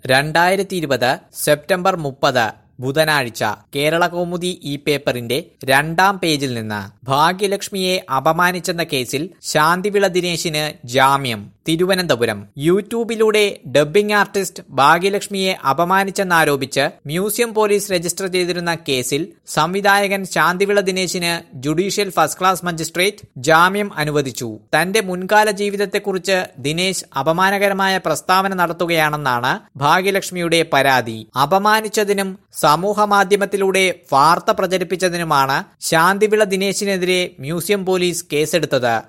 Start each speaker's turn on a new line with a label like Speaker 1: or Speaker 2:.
Speaker 1: രണ്ടായിരത്തി ഇരുപത് സെപ്റ്റംബർ മുപ്പത് ബുധനാഴ്ച കേരള കൗമുദി ഈ പേപ്പറിന്റെ രണ്ടാം പേജിൽ നിന്ന് ഭാഗ്യലക്ഷ്മിയെ അപമാനിച്ചെന്ന കേസിൽ ശാന്തിവിള ദിനേശിന് ജാമ്യം തിരുവനന്തപുരം യൂട്യൂബിലൂടെ ഡബ്ബിംഗ് ആർട്ടിസ്റ്റ് ഭാഗ്യലക്ഷ്മിയെ അപമാനിച്ചെന്നാരോപിച്ച് മ്യൂസിയം പോലീസ് രജിസ്റ്റർ ചെയ്തിരുന്ന കേസിൽ സംവിധായകൻ ശാന്തിവിള ദിനേശിന് ജുഡീഷ്യൽ ഫസ്റ്റ് ക്ലാസ് മജിസ്ട്രേറ്റ് ജാമ്യം അനുവദിച്ചു തന്റെ മുൻകാല ജീവിതത്തെക്കുറിച്ച് ദിനേശ് അപമാനകരമായ പ്രസ്താവന നടത്തുകയാണെന്നാണ് ഭാഗ്യലക്ഷ്മിയുടെ പരാതി അപമാനിച്ചതിനും സമൂഹ മാധ്യമത്തിലൂടെ വാർത്ത പ്രചരിപ്പിച്ചതിനുമാണ് ശാന്തിവിള ദിനേശിനെതിരെ മ്യൂസിയം പോലീസ് കേസെടുത്തത്